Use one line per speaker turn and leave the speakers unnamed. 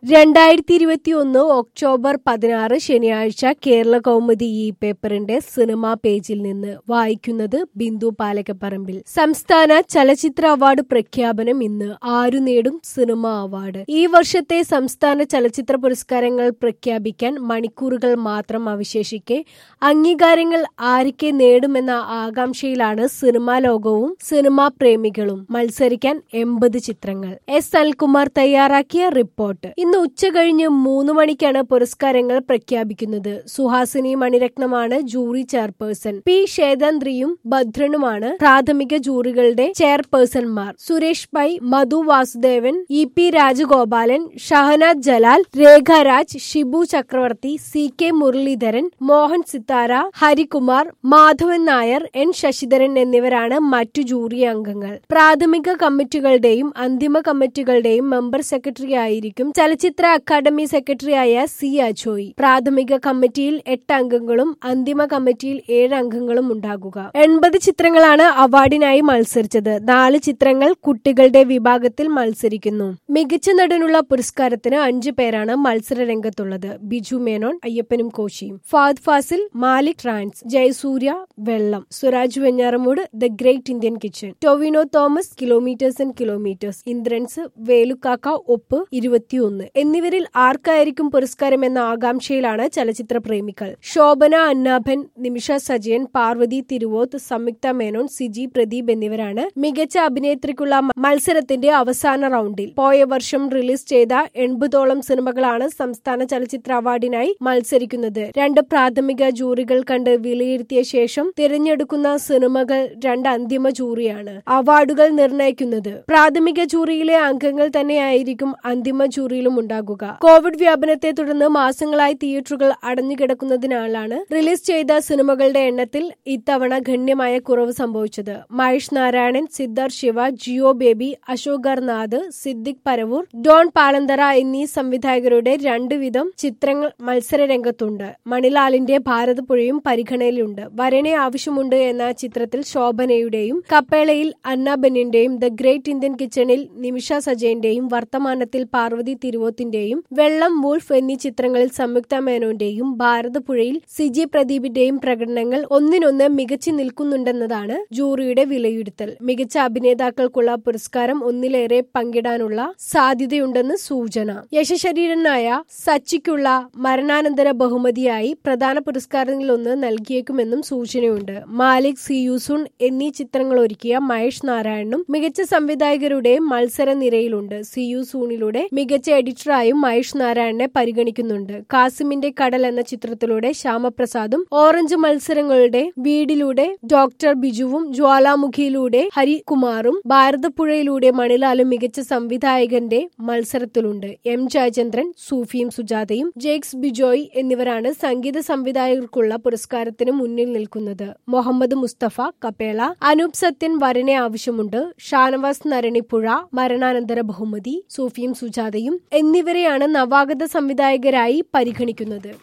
രണ്ടായിരത്തി ഇരുപത്തി ഒന്ന് ഒക്ടോബർ പതിനാറ് ശനിയാഴ്ച കേരള കൗമുദി ഈ പേപ്പറിന്റെ സിനിമാ പേജിൽ നിന്ന് വായിക്കുന്നത് ബിന്ദു പാലക്കപ്പറമ്പിൽ സംസ്ഥാന ചലച്ചിത്ര അവാർഡ് പ്രഖ്യാപനം ഇന്ന് ആരു നേടും സിനിമ അവാർഡ് ഈ വർഷത്തെ സംസ്ഥാന ചലച്ചിത്ര പുരസ്കാരങ്ങൾ പ്രഖ്യാപിക്കാൻ മണിക്കൂറുകൾ മാത്രം അവശേഷിക്കെ അംഗീകാരങ്ങൾ ആരൊക്കെ നേടുമെന്ന ആകാംക്ഷയിലാണ് സിനിമാ ലോകവും സിനിമാ പ്രേമികളും മത്സരിക്കാൻ എൺപത് ചിത്രങ്ങൾ എസ് അൽകുമാർ തയ്യാറാക്കിയ റിപ്പോർട്ട് ഇന്ന് ഉച്ച കഴിഞ്ഞ് മൂന്ന് മണിക്കാണ് പുരസ്കാരങ്ങൾ പ്രഖ്യാപിക്കുന്നത് സുഹാസിനി മണിരത്നമാണ് ജൂറി ചെയർപേഴ്സൺ പി ശേതന്ദ്രിയും ഭദ്രനുമാണ് പ്രാഥമിക ജൂറികളുടെ ചെയർപേഴ്സൺമാർ Suresh Pai Madhu Vasudevan E P Rajagopalan Shahanad Jalal Rekha Raj Shibu Chakravarthy C K Muraleedharan Mohan Sithara Harikumar Madhavan Nair N Sasidharan എന്നിവരാണ് മറ്റു ജൂറി അംഗങ്ങൾ പ്രാഥമിക കമ്മിറ്റികളുടെയും അന്തിമ കമ്മിറ്റികളുടെയും മെമ്പർ സെക്രട്ടറി ആയിരിക്കും ചലച്ചിത്ര അക്കാദമി സെക്രട്ടറിയായ സി അജോയ് പ്രാഥമിക കമ്മിറ്റിയിൽ എട്ട് അംഗങ്ങളും അന്തിമ കമ്മിറ്റിയിൽ ഏഴ് അംഗങ്ങളും ഉണ്ടാകുക എൺപത് ചിത്രങ്ങളാണ് അവാർഡിനായി മത്സരിച്ചത് നാല് ചിത്രങ്ങൾ കുട്ടികളുടെ വിഭാഗത്തിൽ മത്സരിക്കുന്നു മികച്ച നടനുള്ള പുരസ്കാരത്തിന് അഞ്ചു പേരാണ് മത്സര രംഗത്തുള്ളത് ബിജു മേനോൻ അയ്യപ്പനും കോശിയും Fahadh Faasil Malik Trance Jayasurya Vellam Suraj Venjaramoodu The Great Indian Kitchen Tovino Thomas Kilometres and Kilometres Indrans Velukkakka Oppu ഇരുപത്തിയൊന്ന് എന്നിവരിൽ ആർക്കായിരിക്കും പുരസ്കാരം എന്ന ആകാംക്ഷയിലാണ് ചലച്ചിത്ര പ്രേമികൾ ശോഭന അന്നാഭൻ നിമിഷ സജയൻ പാർവതി തിരുവോത്ത് സംയുക്ത മേനോൻ സിജി പ്രദീപ് എന്നിവരാണ് മികച്ച അഭിനേത്രിക്കുള്ള മത്സരത്തിന്റെ അവസാന റൗണ്ടിൽ പോയ വർഷം റിലീസ് ചെയ്ത എൺപതോളം സിനിമകളാണ് സംസ്ഥാന ചലച്ചിത്ര അവാർഡിനായി മത്സരിക്കുന്നത് രണ്ട് പ്രാഥമിക ജൂറികൾ കണ്ട് വിലയിരുത്തിയ ശേഷം തിരഞ്ഞെടുക്കുന്ന സിനിമകൾ രണ്ട് അന്തിമ ജൂറിയാണ് അവാർഡുകൾ നിർണയിക്കുന്നത് പ്രാഥമിക ജൂറിയിലെ അംഗങ്ങൾ തന്നെയായിരിക്കും അന്തിമ ജൂറിയിലും ഉണ്ടാകുക കോവിഡ് വ്യാപനത്തെ തുടർന്ന് മാസങ്ങളായി തിയേറ്ററുകൾ അടഞ്ഞുകിടക്കുന്നതിനാലാണ് റിലീസ് ചെയ്ത സിനിമകളുടെ എണ്ണത്തിൽ ഇത്തവണ ഗണ്യമായ കുറവ് സംഭവിച്ചത് മഹേഷ് നാരായണൻ സിദ്ധാർത്ഥ് ശിവ ജിയോ ബേബി അശോകർ നാഥ് സിദ്ദിഖ് പരവൂർ ഡോൺ പാലന്തറ എന്നീ സംവിധായകരുടെ രണ്ടു വിധം ചിത്രങ്ങൾ മത്സര രംഗത്തുണ്ട് മണിലാലിന്റെ ഭാരതപ്പുഴയും പരിഗണനയിലുണ്ട് വരനെ ആവശ്യമുണ്ട് എന്ന ചിത്രത്തിൽ ശോഭനയുടെയും കപ്പേളയിൽ അന്നാബെന്നിന്റെയും ദ ഗ്രേറ്റ് ഇന്ത്യൻ കിച്ചണിൽ നിമിഷ സജയന്റെയും വർത്തമാനത്തിൽ പാർവതി തിരുവോത്തിന്റെയും വെള്ളം വൂൾഫ് എന്നീ ചിത്രങ്ങളിൽ സംയുക്ത മേനോന്റെയും ഭാരതപ്പുഴയിൽ സിജി പ്രദീപിന്റെയും പ്രകടനങ്ങൾ ഒന്നിനൊന്ന് മികച്ചു നിൽക്കുന്നുണ്ടെന്നതാണ് ജൂറിയുടെ വിലയിരുത്തൽ മികച്ച അഭിനേതാക്കൾക്കുള്ള പുരസ്കാരം ഒന്നിലേറെ പങ്കിടാനുള്ള സാധ്യതയുണ്ടെന്ന് സൂചന യശശരീരനായ സച്ചിക്കുള്ള മരണാനന്തര ബഹുമതിയായി പ്രധാന പുരസ്കാരങ്ങളിലൊന്ന് നൽകിയേക്കുമെന്നും സൂചനയുണ്ട് മാലിക് സിയൂസുൺ എന്നീ ചിത്രങ്ങൾ ഒരുക്കിയ മഹേഷ് നാരായണനും മികച്ച സംവിധായകരുടെ മത്സര നിരയിലുണ്ട് സിയു സൂണിലൂടെ മികച്ച എഡിറ്ററായും മഹേഷ് നാരായണനെ പരിഗണിക്കുന്നുണ്ട് കാസിമിന്റെ കടൽ എന്ന ചിത്രത്തിലൂടെ ശ്യാമപ്രസാദും ഓറഞ്ച് മത്സരങ്ങളുടെ വീടിലൂടെ ഡോക്ടർ ബിജുവും ജ്വാലാമുഖിയിലൂടെ ഹരികുമാറും ഭാരതപ്പുഴയിലൂടെ മണിലാലും മികച്ച സംവിധായകന്റെ മത്സരത്തിലുണ്ട് എം ജയചന്ദ്രൻ സൂഫിയും സുജാതയും ജേക്സ് ബിജോയ് എന്നിവരാണ് സംഗീത സംവിധായകർക്കുള്ള പുരസ്കാരത്തിന് മുന്നിൽ നിൽക്കുന്നത് മുഹമ്മദ് മുസ്തഫ കപേള അനൂപ് സത്യൻ വരനെ ആവശ്യമുണ്ട് ഷാനവാസ് നരണിപ്പുഴ മരണാനന്തര ബഹുമതി സൂഫിയും സുജാതയും എന്നിവരെയാണ് നവാഗത സംവിധായകരായി പരിഗണിക്കുന്നത്